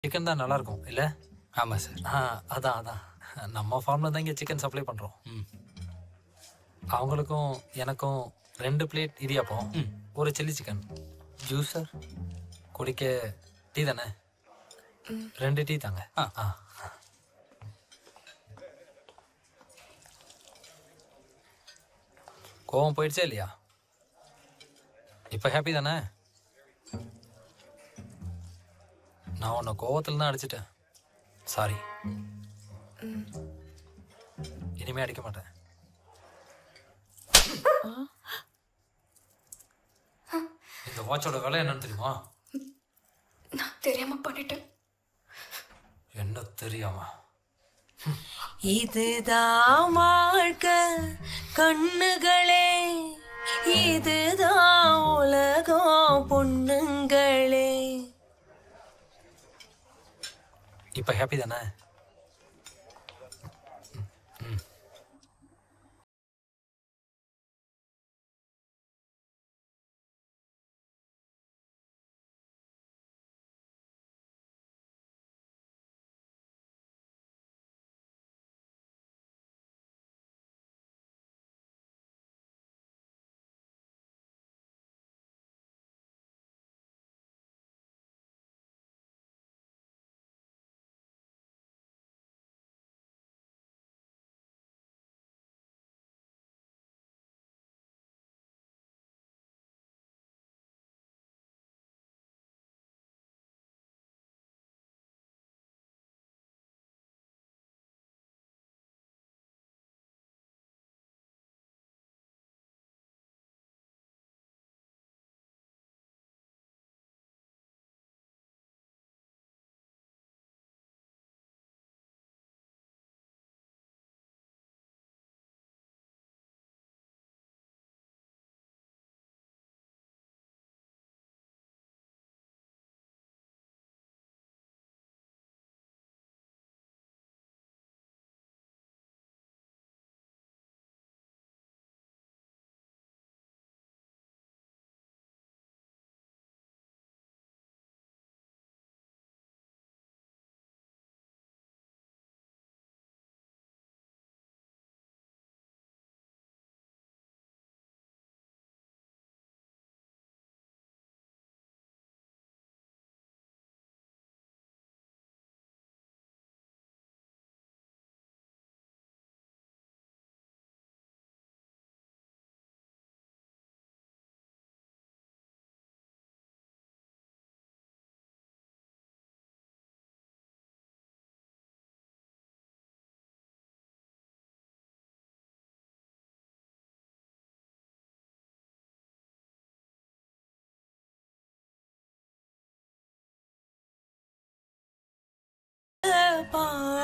Chicken தான் நல்லா இருக்கும் இல்ல ஆமாம் சார் ஆ அதான் அதான் நம்ம ஃபார்ம்ல தான் இங்கே சிக்கன் சப்ளை பண்றோம் ம் அவங்களுக்கும் எனக்கும் ரெண்டு பிளேட் இடியாப்பம் ஒரு சில்லி சிக்கன் ஜூஸர் குடிக்க டீ தானே ரெண்டு டீ தாங்க ஆ. ஆ கோவம் போயிடுச்சே இல்லையா இப்போ ஹாப்பி தானே நான் உன்னை கோவத்தில் தான் அடிச்சிட்டேன் சாரி இனிமே அடிக்க மாட்டேன் இந்த வாட்சோட விலை என்னன்னு தெரியுமா நான் தெரியாம பண்ணிட்டேன் என்ன தெரியாம இதுதான் வாழ்க்கை கண்ணுகளே இதுதான் உலகம் பொண்ணுங்களே இப்போ ஹாப்பி தானே